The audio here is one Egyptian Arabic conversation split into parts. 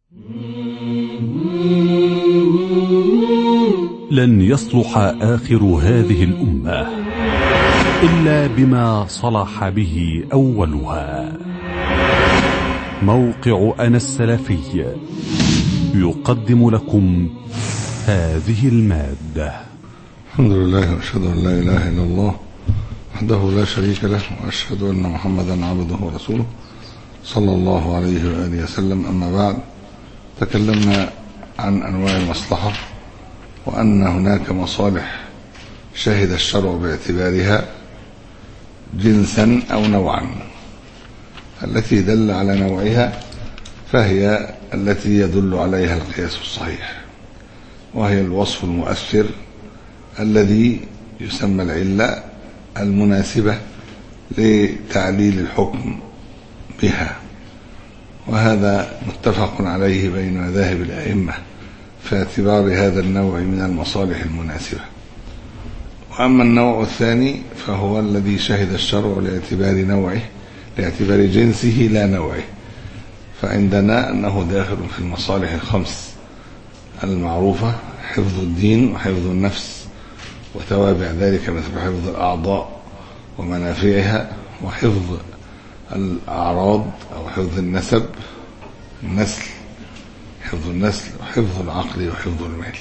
لن يصلح آخر هذه الأمة إلا بما صلح به أولها موقع أنا السلفي يقدم لكم هذه المادة الحمد لله واشهد ان لا اله الا الله وحده لا شريك له واشهد ان محمدا عبده ورسوله صلى الله عليه واله وسلم اما بعد تكلمنا عن انواع المصلحه وان هناك مصالح شهد الشرع باعتبارها جنسا او نوعا التي دل على نوعها فهي التي يدل عليها القياس الصحيح وهي الوصف المؤثر الذي يسمى العلة المناسبة لتعليل الحكم بها وهذا متفق عليه بين مذاهب الأئمة في اعتبار هذا النوع من المصالح المناسبة وأما النوع الثاني فهو الذي شهد الشرع لاعتبار نوعه لاعتبار جنسه لا نوعه فعندنا أنه داخل في المصالح الخمس المعروفة حفظ الدين وحفظ النفس وتوابع ذلك مثل حفظ الأعضاء ومنافعها وحفظ الأعراض أو حفظ النسب النسل حفظ النسل وحفظ العقل وحفظ المال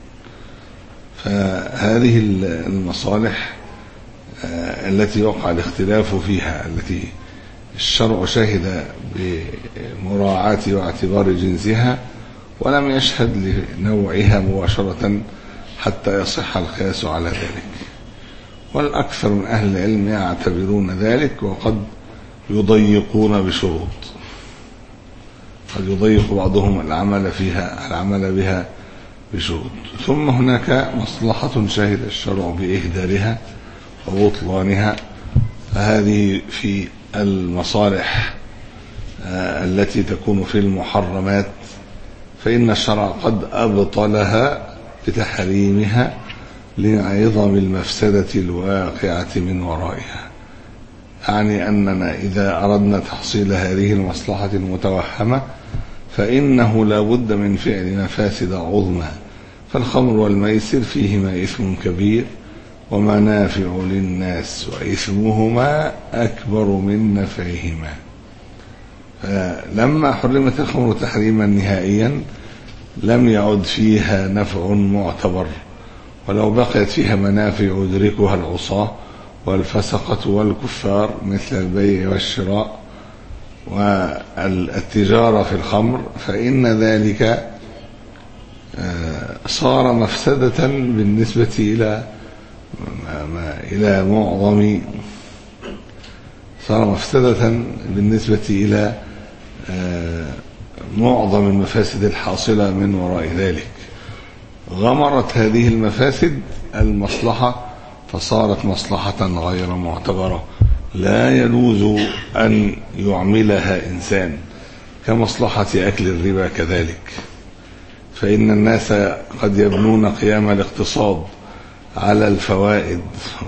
فهذه المصالح التي وقع الاختلاف فيها التي الشرع شهد بمراعاة واعتبار جنسها ولم يشهد لنوعها مباشرة حتى يصح القياس على ذلك والأكثر من أهل العلم يعتبرون ذلك وقد يضيقون بشروط قد يضيق بعضهم العمل فيها العمل بها بشروط ثم هناك مصلحة شهد الشرع بإهدارها وبطلانها فهذه في المصالح التي تكون في المحرمات فإن الشرع قد أبطلها بتحريمها لعظم المفسدة الواقعة من ورائها يعني أننا إذا أردنا تحصيل هذه المصلحة المتوهمة فإنه لا بد من فعل مفاسد عظمى فالخمر والميسر فيهما إثم كبير ومنافع للناس وإثمهما أكبر من نفعهما فلما حرمت الخمر تحريما نهائيا لم يعد فيها نفع معتبر ولو بقيت فيها منافع يدركها العصاة والفسقة والكفار مثل البيع والشراء والتجارة في الخمر فإن ذلك صار مفسدة بالنسبة إلى إلى معظم صار مفسدة بالنسبة إلى معظم المفاسد الحاصلة من وراء ذلك غمرت هذه المفاسد المصلحة فصارت مصلحة غير معتبرة لا يجوز أن يعملها إنسان كمصلحة أكل الربا كذلك فإن الناس قد يبنون قيام الاقتصاد على الفوائد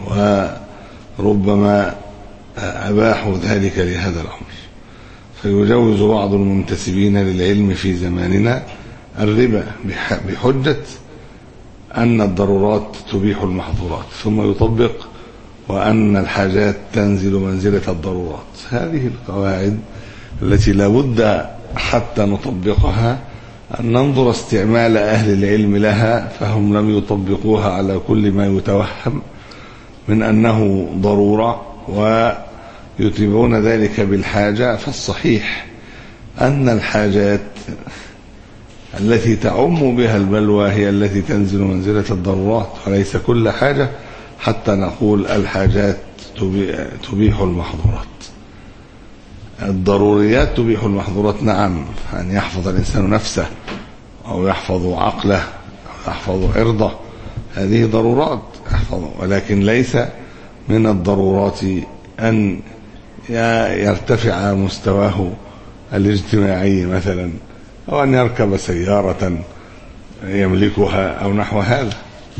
وربما أباحوا ذلك لهذا الأمر فيجوز بعض المنتسبين للعلم في زماننا الربا بحجة أن الضرورات تبيح المحظورات ثم يطبق وأن الحاجات تنزل منزلة الضرورات هذه القواعد التي لابد حتى نطبقها أن ننظر استعمال أهل العلم لها فهم لم يطبقوها على كل ما يتوهم من أنه ضرورة ويتبعون ذلك بالحاجة فالصحيح أن الحاجات التي تعم بها البلوى هي التي تنزل منزلة الضرورات وليس كل حاجة حتى نقول الحاجات تبيح المحظورات الضروريات تبيح المحظورات نعم أن يحفظ الإنسان نفسه أو يحفظ عقله أو يحفظ عرضه هذه ضرورات يحفظ ولكن ليس من الضرورات أن يرتفع مستواه الاجتماعي مثلا أو أن يركب سيارة يملكها أو نحو هذا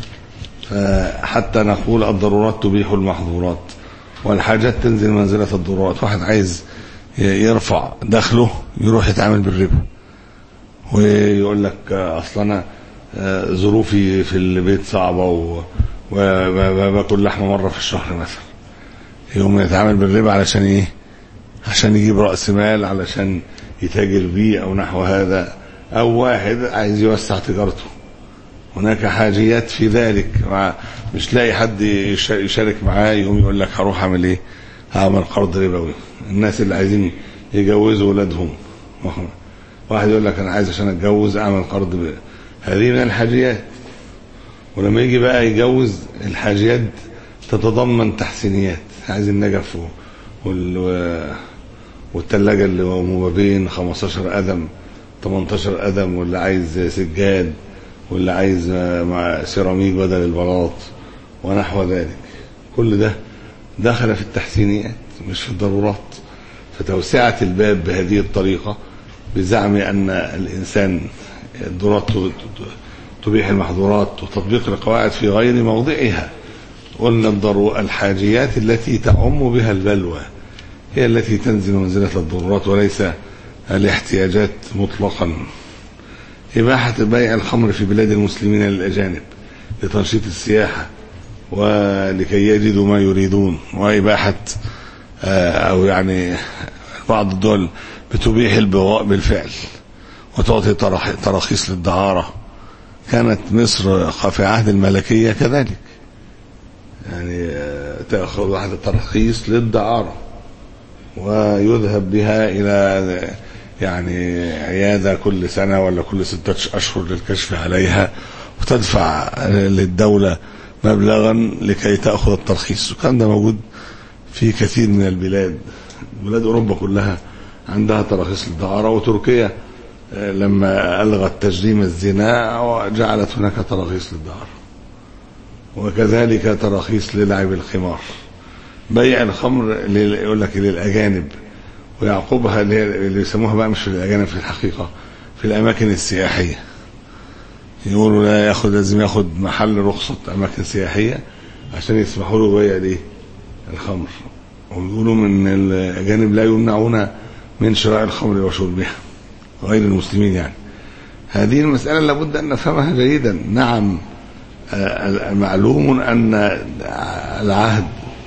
فحتى نقول الضرورات تبيح المحظورات والحاجات تنزل منزلة الضرورات واحد عايز يرفع دخله يروح يتعامل بالربا ويقول لك اصل انا ظروفي في البيت صعبه وباكل لحمه مره في الشهر مثلا يقوم يتعامل بالربا علشان ايه عشان يجيب راس مال علشان يتاجر بيه او نحو هذا او واحد عايز يوسع تجارته هناك حاجيات في ذلك مش لاقي حد يشارك معاه يقوم يقول لك هروح اعمل ايه هعمل قرض ربوي الناس اللي عايزين يجوزوا ولادهم واحد يقول لك انا عايز عشان اتجوز اعمل قرض ب... هذه من الحاجيات ولما يجي بقى يجوز الحاجيات تتضمن تحسينيات عايز النجف وال... والثلاجه اللي ما بين 15 قدم 18 قدم واللي عايز سجاد واللي عايز مع سيراميك بدل البلاط ونحو ذلك كل ده دخل في التحسينيات مش في الضرورات فتوسعة الباب بهذه الطريقة بزعم أن الإنسان الضرورات تبيح المحظورات وتطبيق القواعد في غير موضعها قلنا الضرو الحاجيات التي تعم بها البلوى هي التي تنزل منزلة الضرورات وليس الاحتياجات مطلقا إباحة بيع الخمر في بلاد المسلمين للأجانب لتنشيط السياحة ولكي يجدوا ما يريدون وإباحة أو يعني بعض الدول بتبيح البغاء بالفعل وتعطي تراخيص للدعارة كانت مصر في عهد الملكية كذلك يعني تأخذ واحد الترخيص للدعارة ويذهب بها إلى يعني عيادة كل سنة ولا كل ستة أشهر للكشف عليها وتدفع للدولة مبلغا لكي تأخذ الترخيص وكان ده موجود في كثير من البلاد بلاد أوروبا كلها عندها تراخيص للدعارة وتركيا لما ألغت تجريم الزنا وجعلت هناك تراخيص للدعارة وكذلك تراخيص للعب الخمار بيع الخمر يقول لك للأجانب ويعقبها اللي يسموها بقى مش في الأجانب في الحقيقة في الأماكن السياحية يقولوا لا ياخد لازم ياخد محل رخصة أماكن سياحية عشان يسمحوا له بيع الايه؟ الخمر ويقولوا من الأجانب لا يمنعون من شراء الخمر وشربها غير المسلمين يعني هذه المسألة لابد أن نفهمها جيدا نعم معلوم أن العهد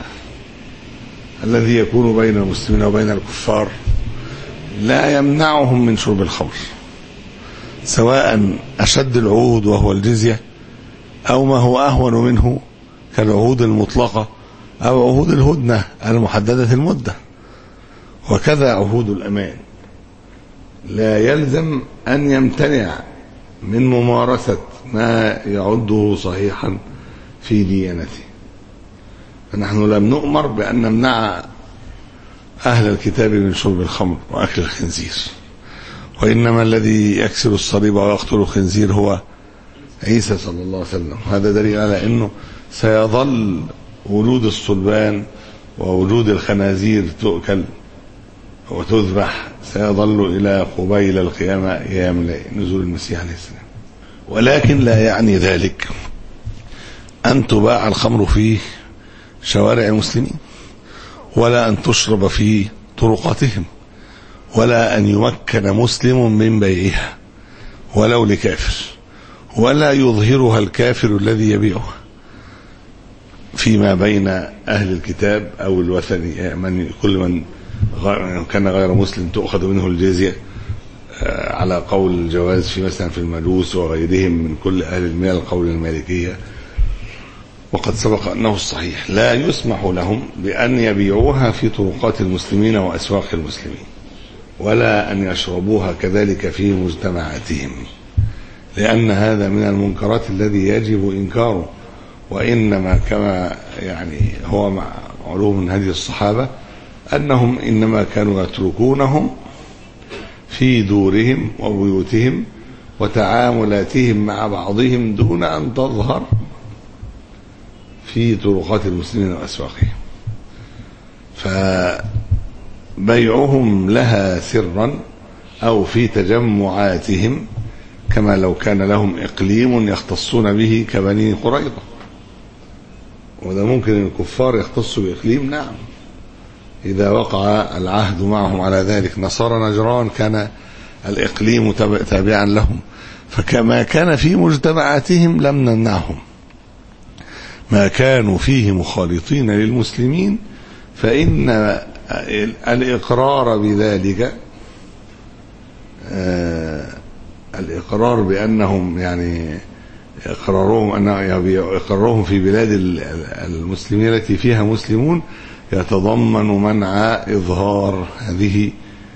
الذي يكون بين المسلمين وبين الكفار لا يمنعهم من شرب الخمر سواء أشد العهود وهو الجزية أو ما هو أهون منه كالعهود المطلقة أو عهود الهدنة المحددة المدة وكذا عهود الأمان لا يلزم أن يمتنع من ممارسة ما يعده صحيحا في ديانته فنحن لم نؤمر بأن نمنع أهل الكتاب من شرب الخمر وأكل الخنزير وإنما الذي يكسر الصليب ويقتل الخنزير هو عيسى صلى الله عليه وسلم هذا دليل على أنه سيظل وجود الصلبان ووجود الخنازير تؤكل وتذبح سيظل إلى قبيل القيامة أيام نزول المسيح عليه السلام ولكن لا يعني ذلك أن تباع الخمر في شوارع المسلمين ولا أن تشرب في طرقاتهم ولا أن يمكن مسلم من بيعها ولو لكافر ولا يظهرها الكافر الذي يبيعها فيما بين أهل الكتاب أو الوثني من كل من كان غير مسلم تؤخذ منه الجزية على قول الجواز في مثلا في المجوس وغيرهم من كل أهل المال القول المالكية وقد سبق أنه الصحيح لا يسمح لهم بأن يبيعوها في طرقات المسلمين وأسواق المسلمين ولا أن يشربوها كذلك في مجتمعاتهم لأن هذا من المنكرات الذي يجب إنكاره وإنما كما يعني هو مع علوم من هدي الصحابة أنهم إنما كانوا يتركونهم في دورهم وبيوتهم وتعاملاتهم مع بعضهم دون أن تظهر في طرقات المسلمين وأسواقهم فبيعهم لها سرا أو في تجمعاتهم كما لو كان لهم إقليم يختصون به كبني قريظة وده ممكن الكفار يختصوا بإقليم نعم إذا وقع العهد معهم على ذلك نصارى نجران كان الإقليم تابعا لهم فكما كان في مجتمعاتهم لم نمنعهم ما كانوا فيه مخالطين للمسلمين فإن الإقرار بذلك الإقرار بأنهم يعني إقرارهم أن إقرارهم في بلاد المسلمين التي فيها مسلمون يتضمن منع إظهار هذه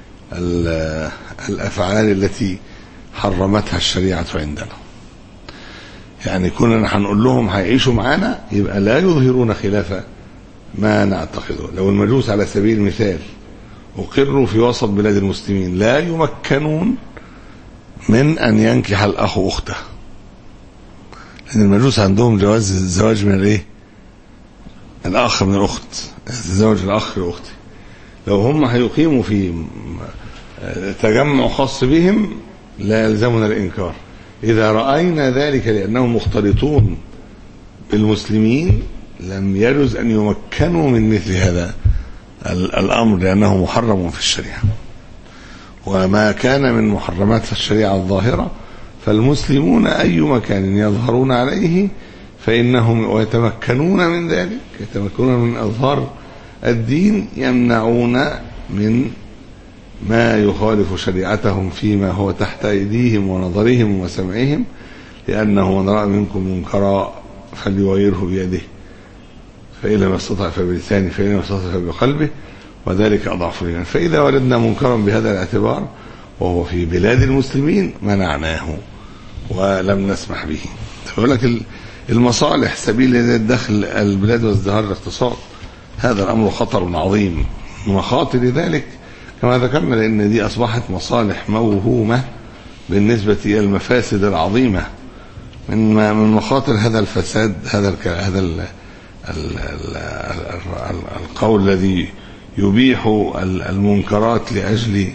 الأفعال التي حرمتها الشريعة عندنا يعني كنا هنقول لهم هيعيشوا معانا يبقى لا يظهرون خلاف ما نعتقده لو المجوس على سبيل المثال أقروا في وسط بلاد المسلمين لا يمكنون من أن ينكح الأخ أخته لأن المجوس عندهم جواز الزواج من الإيه؟ الأخ من الأخت زواج الأخ لأختي لو هم هيقيموا في تجمع خاص بهم لا يلزمنا الإنكار إذا رأينا ذلك لأنهم مختلطون بالمسلمين لم يجوز أن يمكنوا من مثل هذا الأمر لأنه محرم في الشريعة وما كان من محرمات الشريعة الظاهرة فالمسلمون أي مكان يظهرون عليه فإنهم ويتمكنون من ذلك يتمكنون من إظهار الدين يمنعون من ما يخالف شريعتهم فيما هو تحت أيديهم ونظرهم وسمعهم لأنه من رأى منكم منكرا فليغيره بيده فإن لم يستطع فبلسانه فإن لم يستطع فبقلبه وذلك أضعف الإيمان فإذا وجدنا منكرا بهذا الاعتبار وهو في بلاد المسلمين منعناه ولم نسمح به يقول لك المصالح سبيل الدخل البلاد وازدهار الاقتصاد هذا الأمر خطر عظيم مخاطر ذلك كما ذكرنا لأن دي أصبحت مصالح موهومة بالنسبة إلى المفاسد العظيمة من من مخاطر هذا الفساد هذا ال هذا ال ال ال القول الذي يبيح المنكرات لأجل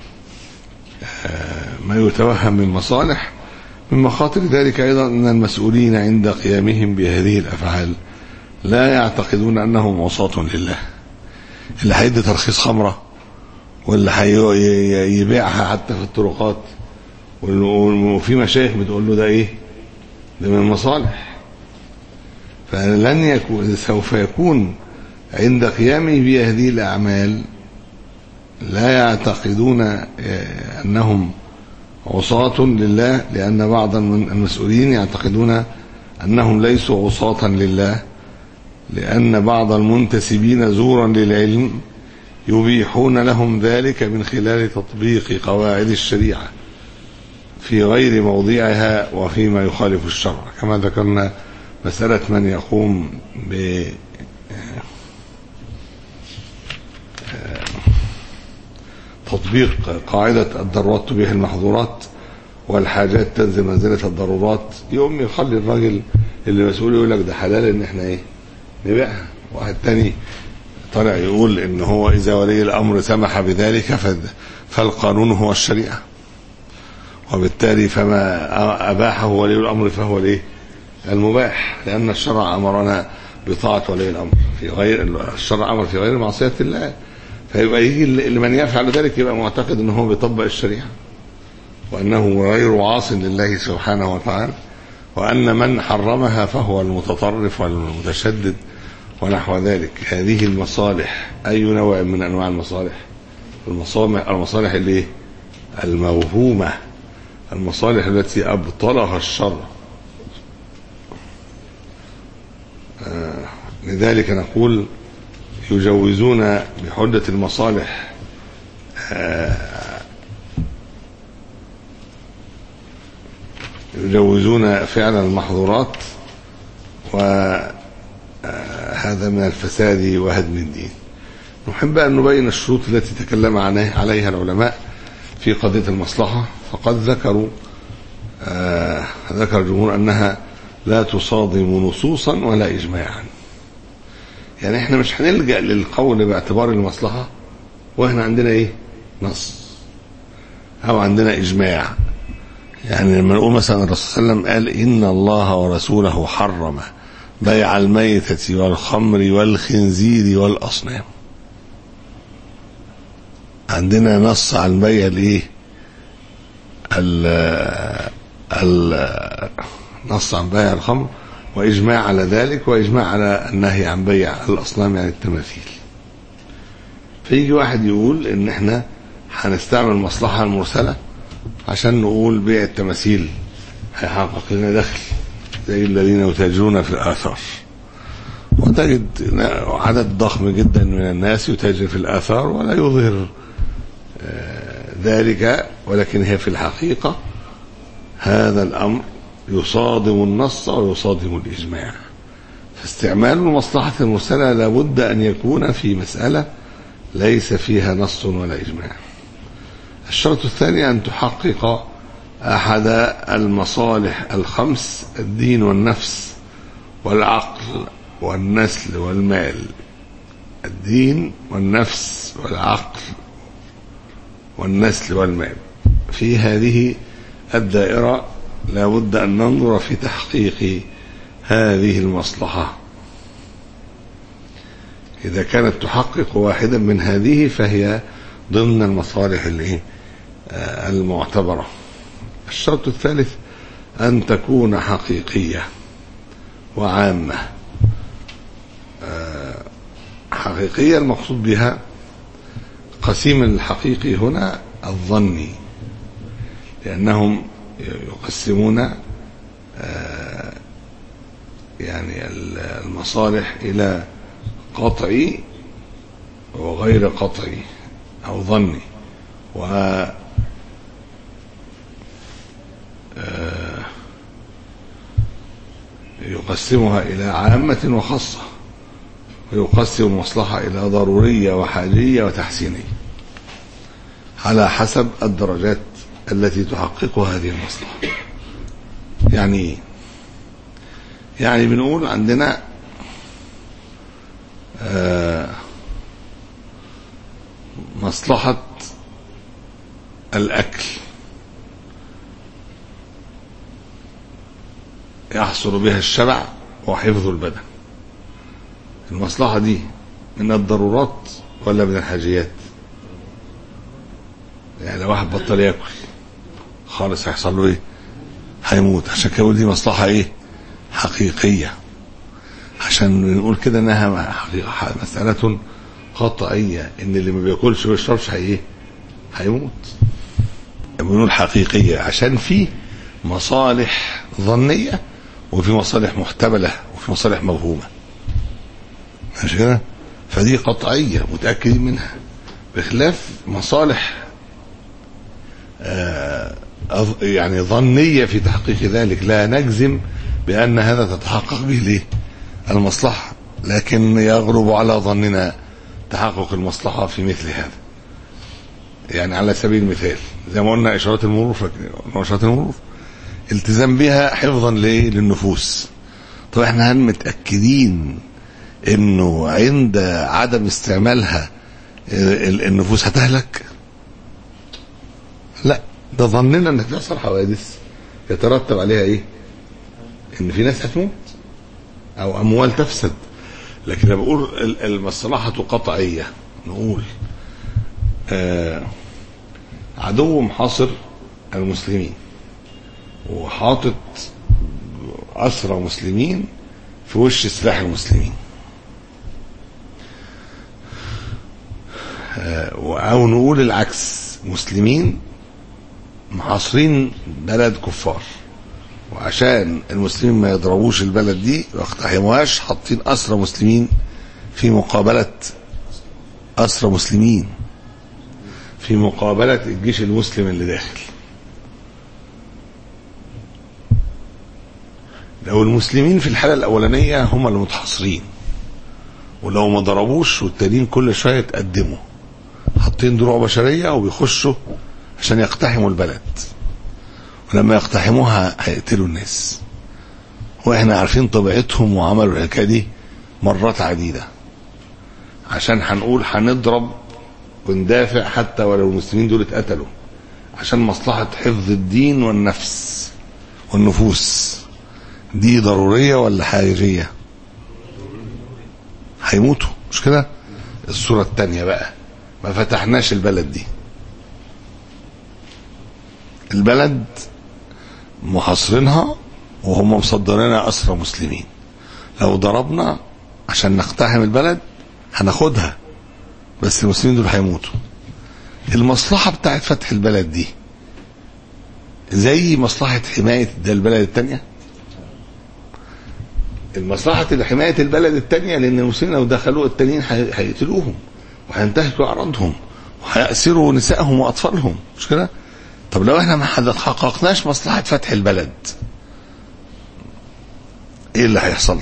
ما يتوهم من مصالح من مخاطر ذلك أيضا أن المسؤولين عند قيامهم بهذه الأفعال لا يعتقدون أنهم عصاة لله اللي هيدي ترخيص خمرة واللي هيبيعها حتى في الطرقات وفي مشايخ بتقول له ده ايه ده من المصالح فلن يكون سوف يكون عند قيامه بهذه الأعمال لا يعتقدون أنهم عصاة لله لأن بعض المسؤولين يعتقدون أنهم ليسوا عصاة لله لأن بعض المنتسبين زورا للعلم يبيحون لهم ذلك من خلال تطبيق قواعد الشريعة في غير موضعها وفيما يخالف الشرع كما ذكرنا مسألة من يقوم ب تطبيق قاعدة الضرورات تبيح المحظورات والحاجات تنزل منزلة الضرورات يقوم يخلي الراجل اللي مسؤول يقول لك ده حلال ان احنا ايه نبيعها واحد تاني طلع يقول ان هو اذا ولي الامر سمح بذلك فالقانون هو الشريعة وبالتالي فما اباحه ولي الامر فهو الايه المباح لان الشرع امرنا بطاعة ولي الامر في غير الشرع امر في غير معصية الله فيبقى يجي لمن يفعل ذلك يبقى معتقد ان هو بيطبق الشريعه وانه غير عاص لله سبحانه وتعالى وان من حرمها فهو المتطرف والمتشدد ونحو ذلك هذه المصالح اي نوع من انواع المصالح المصالح المصالح اللي الموهومه المصالح التي ابطلها الشر آه لذلك نقول يجوزون بحجة المصالح يجوزون فعل المحظورات وهذا من الفساد وهدم الدين نحب أن نبين الشروط التي تكلم عليها العلماء في قضية المصلحة فقد ذكروا ذكر الجمهور أنها لا تصادم نصوصا ولا إجماعا يعني احنا مش هنلجأ للقول باعتبار المصلحة واحنا عندنا ايه نص او عندنا اجماع يعني لما نقول مثلا الرسول صلى الله عليه وسلم قال ان الله ورسوله حرم بيع الميتة والخمر والخنزير والاصنام عندنا نص عن بيع الايه ال- ال- نص عن بيع الخمر وإجماع على ذلك وإجماع على النهي عن بيع الأصنام يعني التماثيل فيجي واحد يقول إن إحنا هنستعمل المصلحة المرسلة عشان نقول بيع التماثيل هيحقق لنا دخل زي الذين يتاجرون في الآثار وتجد عدد ضخم جدا من الناس يتاجر في الآثار ولا يظهر آه، ذلك ولكن هي في الحقيقة هذا الأمر يصادم النص ويصادم الإجماع فاستعمال المصلحة المرسلة لابد أن يكون في مسألة ليس فيها نص ولا إجماع الشرط الثاني أن تحقق أحد المصالح الخمس الدين والنفس والعقل والنسل والمال الدين والنفس والعقل والنسل والمال في هذه الدائرة لا بد أن ننظر في تحقيق هذه المصلحة إذا كانت تحقق واحدا من هذه فهي ضمن المصالح الإيه؟ آه، المعتبرة الشرط الثالث أن تكون حقيقية وعامة آه، حقيقية المقصود بها قسيم الحقيقي هنا الظني لأنهم يقسمون آه، يعني المصالح إلى قطعي وغير قطعي أو ظني و آه، يقسمها إلى عامة وخاصة ويقسم المصلحة إلى ضرورية وحاجية وتحسينية على حسب الدرجات التي تحقق هذه المصلحة يعني إيه؟ يعني بنقول عندنا آه، مصلحة الأكل يحصل بها الشبع وحفظ البدن المصلحة دي من الضرورات ولا من الحاجيات يعني لو واحد بطل ياكل خالص هيحصل له ايه هيموت عشان كده دي مصلحة ايه حقيقية عشان نقول كده انها حقيقة مسألة قطعية ان اللي ما بياكلش وما بيشربش هي ايه هيموت بنقول حقيقية عشان في مصالح ظنية وفي مصالح محتملة وفي مصالح موهومة ماشي كده فدي قطعية متأكدين منها بخلاف مصالح آه أظ- يعني ظنية في تحقيق ذلك لا نجزم بأن هذا تتحقق به ليه المصلحة لكن يغلب على ظننا تحقق المصلحة في مثل هذا يعني على سبيل المثال زي ما قلنا إشارات المرور فاكرين قلنا إشارات المرور التزام بها حفظا لإيه؟ للنفوس طب احنا هل متأكدين انه عند عدم استعمالها ال- النفوس هتهلك لا ده ظننا ان تحصل حوادث يترتب عليها ايه ان في ناس هتموت او اموال تفسد لكن انا بقول ال- المصلحه قطعيه نقول آه عدو محاصر المسلمين وحاطط أسرى مسلمين في وش سلاح المسلمين آه، أو نقول العكس مسلمين محاصرين بلد كفار وعشان المسلمين ما يضربوش البلد دي ويقتحموهاش حاطين أسرى مسلمين في مقابلة أسرى مسلمين في مقابلة الجيش المسلم اللي داخل لو المسلمين في الحالة الأولانية هم اللي متحاصرين ولو ما ضربوش والتانيين كل شوية يتقدموا حاطين دروع بشرية وبيخشوا عشان يقتحموا البلد ولما يقتحموها هيقتلوا الناس واحنا عارفين طبيعتهم وعملوا الحكايه دي مرات عديده عشان هنقول هنضرب وندافع حتى ولو المسلمين دول اتقتلوا عشان مصلحه حفظ الدين والنفس والنفوس دي ضروريه ولا حاجيه هيموتوا مش كده الصوره الثانيه بقى ما فتحناش البلد دي البلد محاصرينها وهم مصدرينها أسرى مسلمين لو ضربنا عشان نقتحم البلد هناخدها بس المسلمين دول هيموتوا المصلحة بتاعت فتح البلد دي زي مصلحة حماية ده البلد التانية المصلحة حماية البلد التانية لأن المسلمين لو دخلوا التانيين هي- هيقتلوهم وهينتهكوا أعراضهم وهيأسروا نسائهم وأطفالهم مش كده؟ طب لو احنا ما حد- حققناش مصلحة فتح البلد ايه اللي هيحصل؟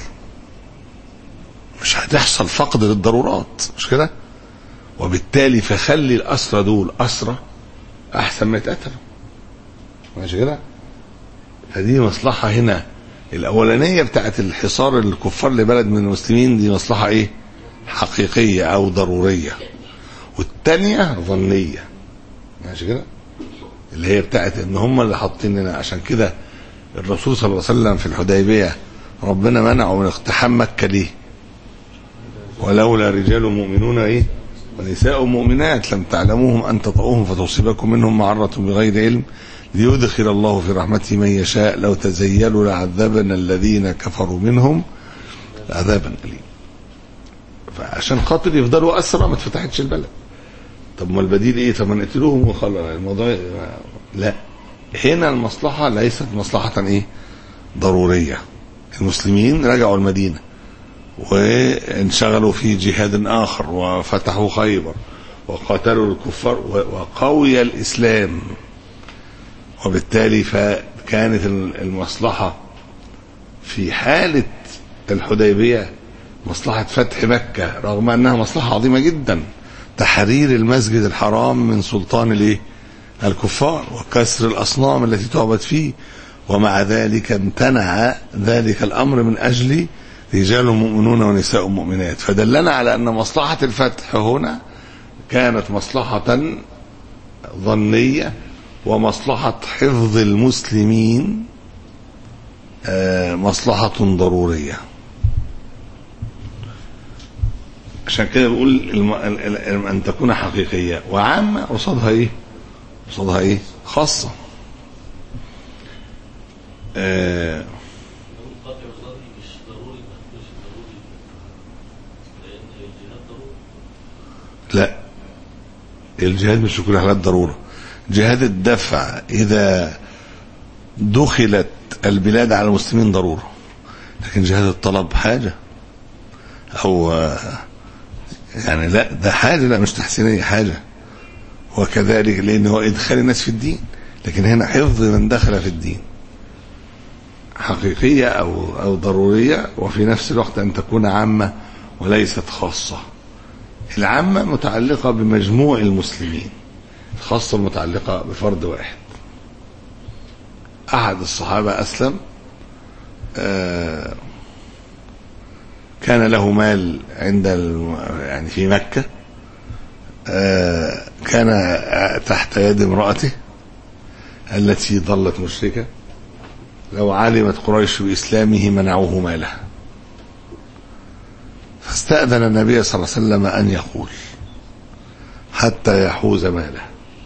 مش هتحصل فقد للضرورات مش كده؟ وبالتالي فخلي الأسرى دول أسرى أحسن ما يتقتلوا ماشي كده؟ فدي مصلحة هنا الأولانية بتاعت الحصار الكفار لبلد من المسلمين دي مصلحة إيه؟ حقيقية أو ضرورية والتانية ظنية ماشي كده؟ اللي هي بتاعت إن هم اللي حاطين لنا عشان كده الرسول صلى الله عليه وسلم في الحديبية ربنا منعه من اقتحام مكة ليه؟ ولولا رجال مؤمنون إيه؟ ونساء مؤمنات لم تعلموهم أن تطؤوهم فتصيبكم منهم معرة بغير علم ليدخل الله في رحمته من يشاء لو تزيلوا لعذبنا الذين كفروا منهم عذابا أليم فعشان خاطر يفضلوا أسرى ما اتفتحتش البلد طب ما البديل ايه طب ما نقتلوهم وخلاص الموضوع لا هنا المصلحة ليست مصلحة ايه ضرورية المسلمين رجعوا المدينة وانشغلوا في جهاد آخر وفتحوا خيبر وقاتلوا الكفار و- وقوي الإسلام وبالتالي فكانت المصلحة في حالة الحديبية مصلحة فتح مكة رغم أنها مصلحة عظيمة جدا تحرير المسجد الحرام من سلطان الايه الكفار وكسر الأصنام التي تعبد فيه ومع ذلك امتنع ذلك الأمر من أجل رجال مؤمنون ونساء مؤمنات فدلنا على أن مصلحة الفتح هنا كانت مصلحة ظنية ومصلحة حفظ المسلمين آه، مصلحة ضرورية عشان كده بقول الم... ال- ال- أن تكون حقيقية وعامة قصادها إيه؟ قصادها إيه؟ خاصة آه قطع الغرب مش ضروري ما تكونش ضروري لان الجهاد ضروري لا الجهاد مش في كل حالات ضرورة جهاد الدفع إذا دخلت البلاد على المسلمين ضرورة لكن جهاد الطلب حاجة أو آه، يعني لا ده حاجة لا مش تحسينية حاجة وكذلك لأن هو إدخال الناس في الدين لكن هنا حفظ من دخل في الدين حقيقية أو أو ضرورية وفي نفس الوقت أن تكون عامة وليست خاصة العامة متعلقة بمجموع المسلمين الخاصة متعلقة بفرد واحد أحد الصحابة أسلم آه، كان له مال عند الم- يعني في مكة آه، كان تحت يد امرأته التي ظلت مشركة لو علمت قريش بإسلامه منعوه ماله فاستأذن النبي صلى الله عليه وسلم أن يقول حتى يحوز ماله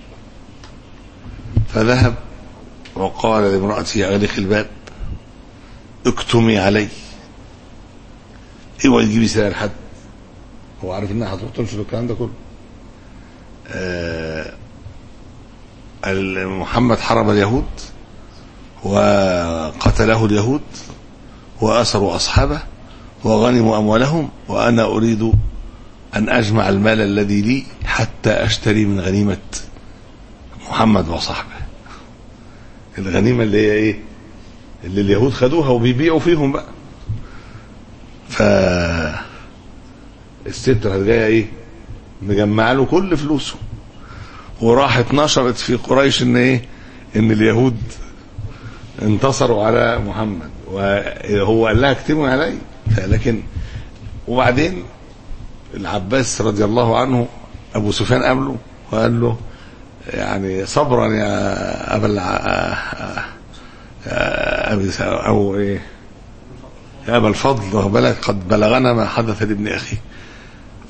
فذهب وقال لامرأته أغلق الباب اكتمي علي اوعي تجيبي سلاح لحد هو عارف انها هتروح تنشر الكلام ده كله آه ال- محمد حرم اليهود وقتله اليهود وأسروا أصحابه وغنموا أموالهم وأنا أريد أن أجمع المال الذي لي حتى أشتري من غنيمة محمد وصحبه الغنيمة اللي هي إيه اللي اليهود خدوها وبيبيعوا فيهم بقى ف الست راحت جايه ايه مجمعه له كل فلوسه وراحت نشرت في قريش ان ايه ان اليهود انتصروا على محمد وهو قال لها اكتموا علي لكن وبعدين العباس رضي الله عنه ابو سفيان قابله وقال له يعني صبرا يا ابا الع- يا ابي س- او ايه يا ابا الفضل واخد بالك قد بلغنا ما حدث لابن اخي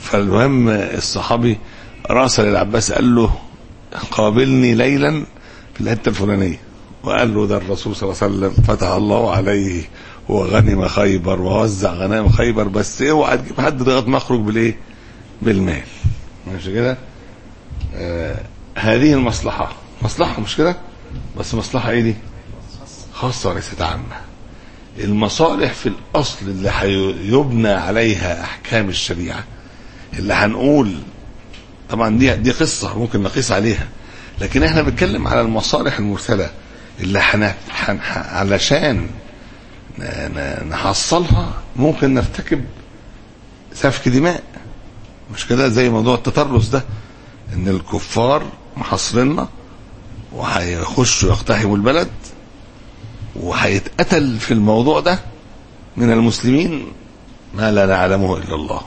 فالمهم الصحابي راسل العباس قال له قابلني ليلا في الحته الفلانيه وقال له ده الرسول صلى الله عليه وسلم فتح الله عليه وغنم خيبر ووزع غنائم خيبر بس اوعى تجيب حد لغايه ما اخرج بالايه؟ بالمال ماشي كده؟ آه هذه المصلحه مصلحه مش كده؟ بس مصلحه ايه دي؟ خاصه وليست عامه المصالح في الاصل اللي هيبنى عليها احكام الشريعه اللي هنقول طبعا دي دي قصه ممكن نقيس عليها لكن احنا بنتكلم على المصالح المرسله اللي حن حن علشان ن- ن- نحصلها ممكن نرتكب سفك دماء مش كده زي موضوع التطرس ده ان الكفار محاصريننا وهيخشوا يقتحموا البلد وهيتقتل في الموضوع ده من المسلمين ما لا نعلمه الا الله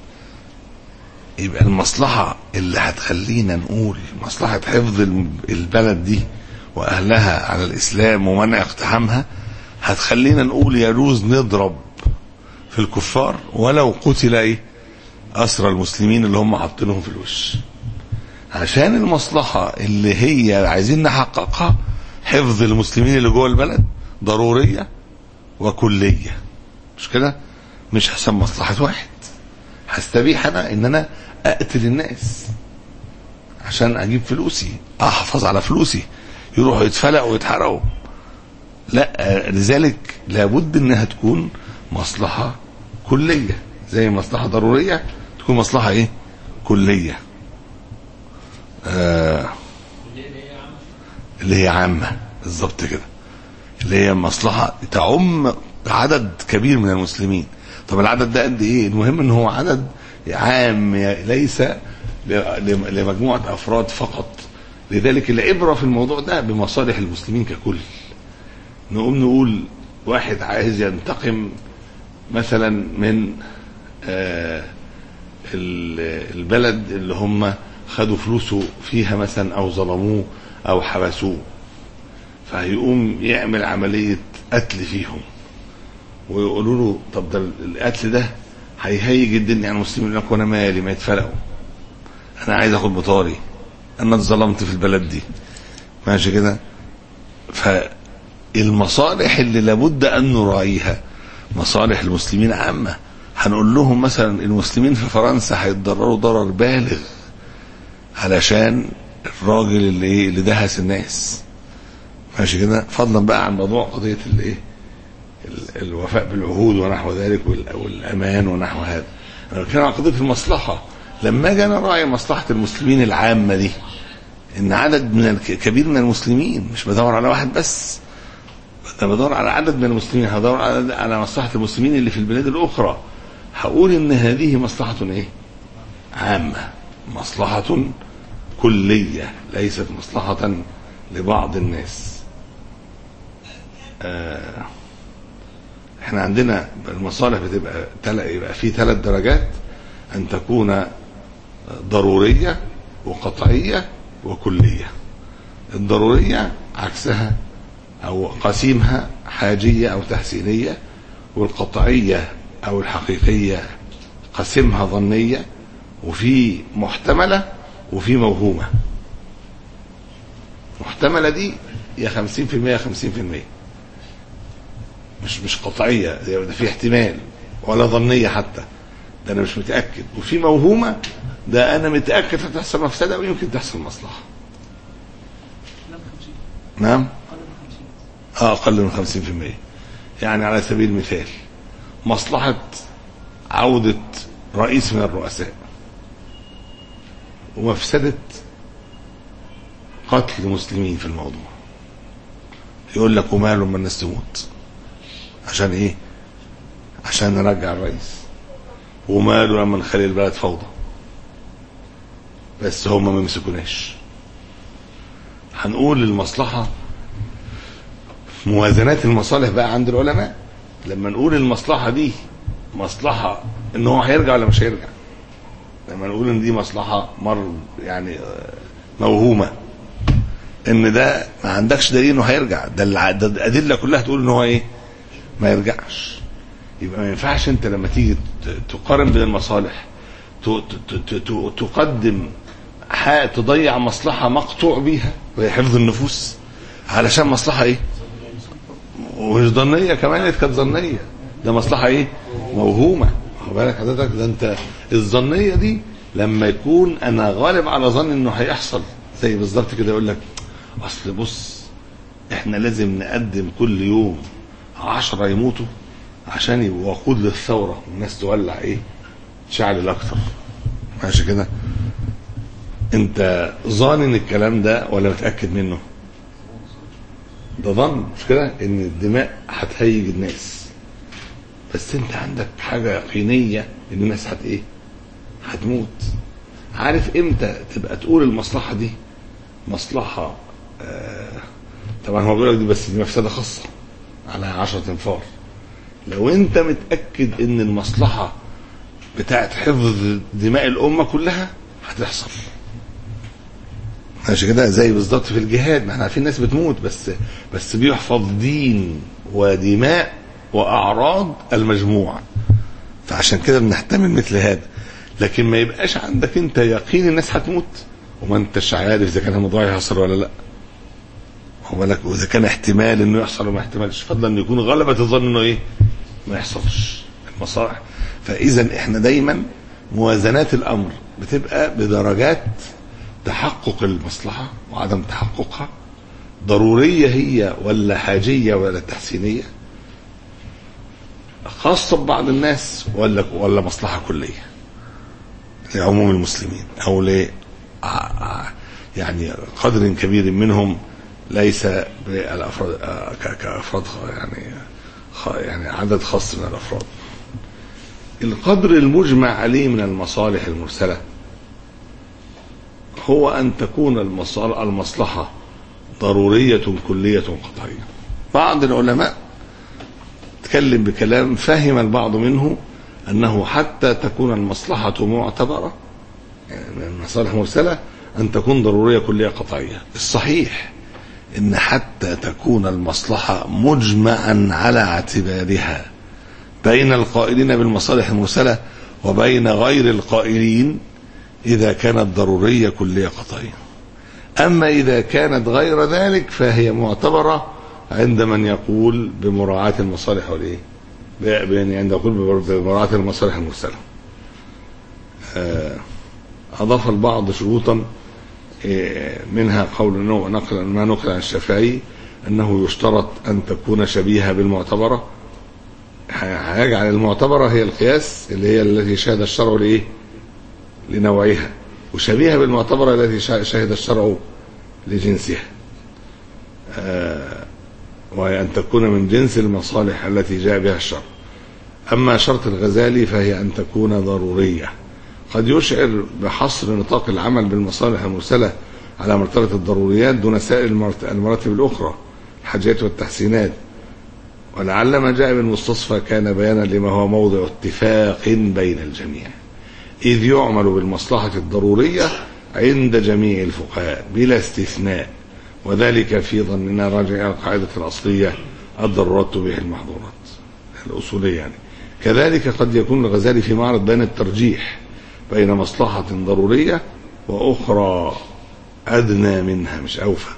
يبقى المصلحة اللي هتخلينا نقول مصلحة حفظ الم- البلد دي وأهلها على الإسلام ومنع اقتحامها هتخلينا نقول يجوز نضرب في الكفار ولو قتل ايه أسرى المسلمين اللي هم حاطينهم في الوش عشان المصلحة اللي هي عايزين نحققها حفظ المسلمين اللي جوه البلد ضرورية وكلية مش كده مش عشان مصلحة واحد هستبيح انا ان انا اقتل الناس عشان اجيب فلوسي احافظ على فلوسي يروحوا يتفلقوا ويتحرقوا لا لذلك لابد انها تكون مصلحة كلية زي مصلحة ضرورية تكون مصلحة ايه كلية آه اللي هي عامة بالظبط كده اللي هي مصلحة تعم عدد كبير من المسلمين طب العدد ده قد ايه المهم ان هو عدد عام ليس ل- لمجموعة افراد فقط لذلك العبرة في الموضوع ده بمصالح المسلمين ككل نقوم نقول واحد عايز ينتقم مثلا من آه ال- البلد اللي هم خدوا فلوسه فيها مثلا او ظلموه او حبسوه فهيقوم يعمل عملية قتل فيهم ويقولوا له طب ده القتل ده هيهيج الدنيا على المسلمين يقول لك وانا مالي ما يتفرقوا انا عايز اخد بطاري انا اتظلمت في البلد دي ماشي كده فالمصالح اللي لابد ان نراعيها مصالح المسلمين عامه هنقول لهم مثلا المسلمين في فرنسا هيتضرروا ضرر بالغ علشان الراجل اللي ايه اللي دهس الناس ماشي كده فضلا بقى عن موضوع قضيه الايه ال- الوفاء بالعهود ونحو ذلك وال- والامان ونحو هذا انا بتكلم عن قضيه المصلحه لما اجي انا راعي مصلحه المسلمين العامه دي ان عدد من الك- كبير من المسلمين مش بدور على واحد بس انا بدور على عدد من المسلمين هدور على على مصلحه المسلمين اللي في البلاد الاخرى هقول ان هذه مصلحه ايه عامه مصلحه كليه ليست مصلحه لبعض الناس آه احنا عندنا المصالح بتبقى تل- يبقى في ثلاث درجات ان تكون ضروريه وقطعيه وكليه الضروريه عكسها او قسيمها حاجيه او تحسينيه والقطعيه او الحقيقيه قسمها ظنيه وفي محتمله وفي موهومه محتمله دي يا 50% يا 50% مش مش قطعيه ده في احتمال ولا ظنيه حتى ده انا مش متاكد وفي موهومه ده انا متاكد هتحصل مفسده ويمكن تحصل مصلحه نعم اه اقل من 50% يعني على سبيل المثال مصلحه عوده رئيس من الرؤساء ومفسده قتل مسلمين في الموضوع يقول لك وماله لما الناس تموت عشان ايه عشان نرجع الرئيس وماله لما نخلي البلد فوضى بس هم ما يمسكوناش هنقول المصلحة موازنات المصالح بقى عند العلماء لما نقول المصلحة دي مصلحة ان هو هيرجع ولا مش هيرجع لما نقول ان دي مصلحة مر يعني آه، موهومة ان ده ما عندكش دليل انه هيرجع ده الع- ده الادله كلها تقول ان هو ايه ما يرجعش يبقى ما ينفعش انت لما تيجي ت- تقارن بين المصالح ت- ت- ت- ت- تقدم حق تضيع مصلحه مقطوع بيها وهي حفظ النفوس علشان مصلحه ايه ومش ظنيه كمان دي كانت ظنيه ده مصلحه ايه موهومه خد بالك حضرتك ده انت الظنيه دي لما يكون انا غالب على ظن انه هيحصل زي بالظبط كده يقول لك اصل بص احنا لازم نقدم كل يوم عشرة يموتوا عشان يبقوا وقود للثورة والناس تولع ايه تشعل اكتر ماشي كده انت ظان الكلام ده ولا متأكد منه ده ظن مش كده ان الدماء هتهيج الناس بس انت عندك حاجة يقينية ان الناس هت ايه هتموت عارف امتى تبقى تقول المصلحة دي مصلحة آه طبعا هو بيقول لك دي بس دي مفسدة خاصة على عشرة انفار لو انت متأكد ان المصلحة بتاعت حفظ دماء الأمة كلها هتحصل ماشي كده زي بالظبط في الجهاد ما احنا عارفين ناس بتموت بس بس بيحفظ دين ودماء واعراض المجموعه فعشان كده بنحتمل مثل هذا لكن ما يبقاش عندك انت يقين الناس هتموت وما انتش عارف اذا كان الموضوع هيحصل ولا لا هو بالك واذا كان احتمال انه يحصل وما احتمالش فضلا ان يكون غلبة الظن انه ايه ما يحصلش المصالح فاذا احنا دايما موازنات الامر بتبقى بدرجات تحقق المصلحة وعدم تحققها ضرورية هي ولا حاجية ولا تحسينية خاصة ببعض الناس ولا ولا مصلحة كلية لعموم المسلمين أو ل يعني قدر كبير منهم ليس بالافراد كافراد يعني يعني عدد خاص من الافراد القدر المجمع عليه من المصالح المرسله هو ان تكون المصلحه ضروريه كليه قطعيه بعض العلماء تكلم بكلام فهم البعض منه انه حتى تكون المصلحه معتبره يعني من المصالح المرسله ان تكون ضروريه كليه قطعيه الصحيح ان حتى تكون المصلحه مجمعا على اعتبارها بين القائلين بالمصالح المرسله وبين غير القائلين اذا كانت ضروريه كليه قطعيه اما اذا كانت غير ذلك فهي معتبره عند من يقول بمراعاه المصالح والايه يعني عند يقول بمراعاه المصالح المرسله اضاف البعض شروطا منها قول انه نقل ما نقل عن الشافعي انه يشترط ان تكون شبيهه بالمعتبره هيجعل المعتبره هي القياس اللي هي التي شهد الشرع لايه؟ لنوعها وشبيهه بالمعتبره التي شهد الشرع لجنسها. آه وهي ان تكون من جنس المصالح التي جاء بها الشرع. اما شرط الغزالي فهي ان تكون ضروريه. قد يشعر بحصر نطاق العمل بالمصالح المرسلة على مرتبة الضروريات دون سائر المراتب الأخرى الحاجات والتحسينات ولعل ما جاء بالمستصفى كان بيانا لما هو موضع اتفاق بين الجميع إذ يعمل بالمصلحة الضرورية عند جميع الفقهاء بلا استثناء وذلك في ظننا راجع إلى القاعدة الأصلية الضرورات تبيح المحظورات الأصولية يعني كذلك قد يكون الغزالي في معرض بين الترجيح بين مصلحة ضرورية وأخرى أدنى منها مش أوفى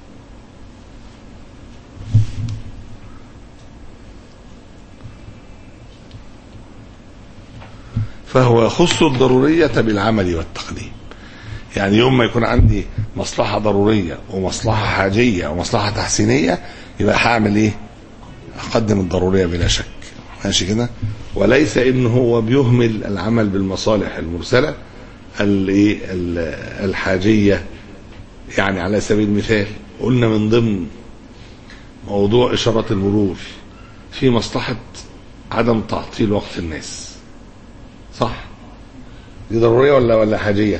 فهو يخص الضرورية بالعمل والتقديم يعني يوم ما يكون عندي مصلحة ضرورية ومصلحة حاجية ومصلحة تحسينية يبقى هعمل ايه اقدم الضرورية بلا شك ماشي كده وليس ان هو بيهمل العمل بالمصالح المرسله الايه الحاجيه يعني على سبيل المثال قلنا من ضمن موضوع اشارات المرور في مصلحه عدم تعطيل وقت الناس صح دي ضروريه ولا ولا حاجيه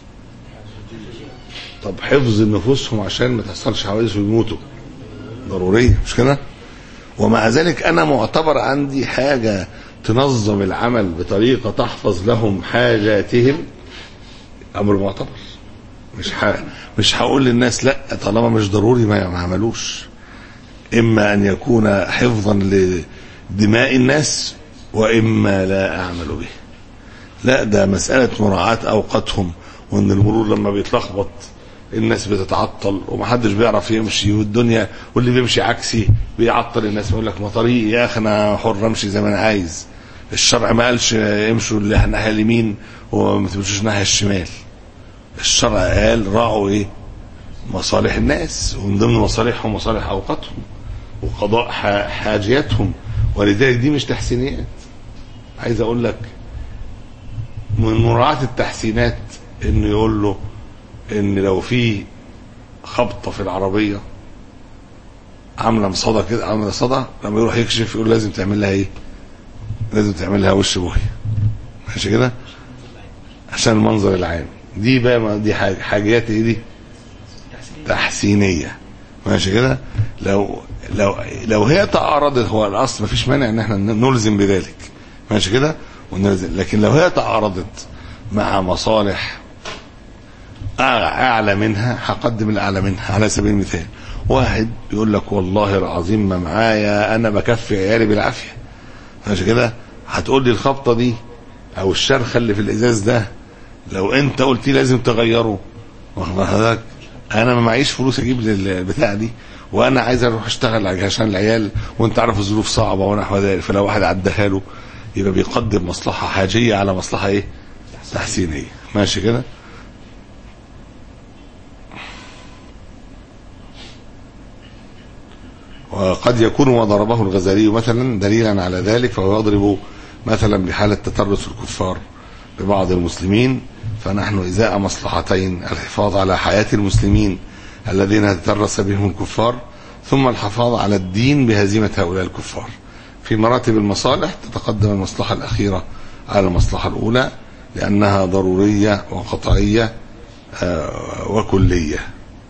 طب حفظ نفوسهم عشان ما تحصلش حوادث ويموتوا ضروريه مش كده ومع ذلك انا معتبر عندي حاجه تنظم العمل بطريقة تحفظ لهم حاجاتهم أمر معتبر مش ح... مش هقول للناس لا طالما مش ضروري ما, ما عملوش إما أن يكون حفظا لدماء الناس وإما لا أعمل به لا ده مسألة مراعاة أوقاتهم وإن المرور لما بيتلخبط الناس بتتعطل ومحدش بيعرف يمشي والدنيا واللي بيمشي عكسي بيعطل الناس يقول لك ما طريقي يا اخي انا حر امشي زي ما انا عايز الشرع ما قالش امشوا الناحيه اليمين وما تمشوش الناحيه الشمال الشرع قال راعوا ايه مصالح الناس ومن ضمن مصالحهم مصالح اوقاتهم وقضاء ح- حاجياتهم ولذلك دي مش تحسينيات عايز اقول لك من مراعاة التحسينات انه يقول له ان لو في خبطة في العربية عاملة مصدى كده عاملة صدى لما يروح يكشف يقول لازم تعمل لها ايه لازم تعمل لها وش بوهي ماشي كده عشان المنظر العام دي بقى ما- دي حاج- حاجات ايه دي تحسينية ماشي كده لو لو لو هي تعارضت هو الاصل مفيش مانع ان احنا نلزم بذلك ماشي كده ونلزم لكن لو هي تعارضت مع مصالح أع- اعلى منها هقدم الاعلى منها على سبيل المثال واحد يقول لك والله العظيم ما معايا انا بكفي عيالي بالعافيه ماشي كده هتقول لي الخبطه دي او الشرخه اللي في الازاز ده لو انت قلت لي لازم تغيره واخد بال حضرتك انا ما معيش فلوس اجيب للبتاع دي وانا عايز اروح اشتغل عشان العيال وانت عارف الظروف صعبه ونحو ذلك فلو واحد عدها له يبقى بيقدم مصلحه حاجيه على مصلحه ايه؟ تحسينيه ماشي كده؟ وقد يكون ما ضربه الغزالي مثلا دليلا على ذلك فهو يضرب مثلا بحالة تترس الكفار ببعض المسلمين فنحن إزاء مصلحتين الحفاظ على حياة المسلمين الذين تترس بهم الكفار ثم الحفاظ على الدين بهزيمة هؤلاء الكفار في مراتب المصالح تتقدم المصلحة الأخيرة على المصلحة الأولى لأنها ضرورية وقطعية آه، وكلية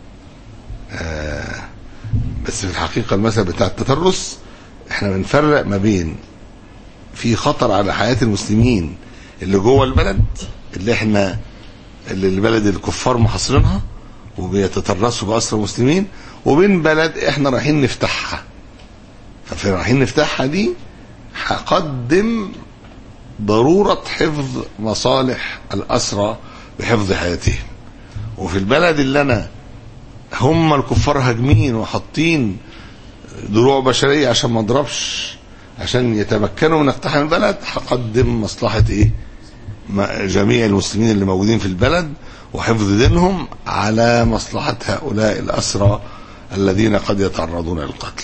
آه، بس في الحقيقة المثل بتاع التترس احنا بنفرق ما بين في خطر على حياة المسلمين اللي جوه البلد اللي احنا اللي البلد الكفار محاصرينها وبيتترسوا بأسرى المسلمين وبين بلد احنا رايحين نفتحها ففي رايحين نفتحها دي هقدم ضرورة حفظ مصالح الأسرى بحفظ حياتهم وفي البلد اللي أنا هم الكفار هاجمين وحاطين دروع بشرية عشان ما اضربش عشان يتمكنوا من اقتحام البلد هقدم مصلحة ايه ما- جميع المسلمين اللي موجودين في البلد وحفظ دينهم على مصلحة هؤلاء الأسرى الذين قد يتعرضون للقتل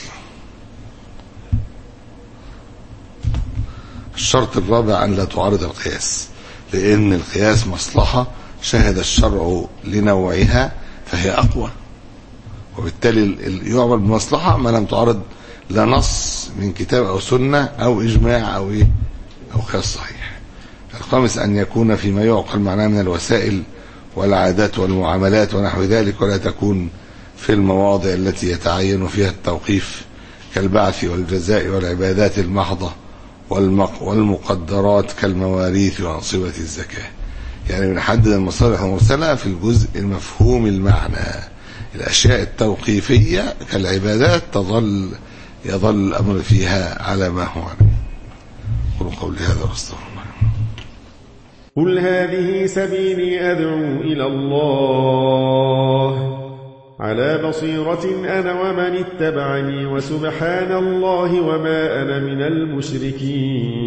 الشرط الرابع أن لا تعارض القياس لأن القياس مصلحة شهد الشرع لنوعها فهي أقوى وبالتالي ال- ال- يعمل بمصلحة ما لم تعارض لا نص من كتاب أو سنة أو إجماع أو إيه أو قياس صحيح الخامس أن يكون فيما يعقل معناه من الوسائل والعادات والمعاملات ونحو ذلك ولا تكون في المواضع التي يتعين فيها التوقيف كالبعث والجزاء والعبادات المحضة والمق والمقدرات كالمواريث وأنصبة الزكاة يعني بنحدد المصالح المرسلة في الجزء المفهوم المعنى الأشياء التوقيفية كالعبادات تظل يظل الأمر فيها على ما هو عليه قولوا قولي هذا واستغفر الله قل هذه سبيلي أدعو إلى الله على بصيرة أنا ومن اتبعني وسبحان الله وما أنا من المشركين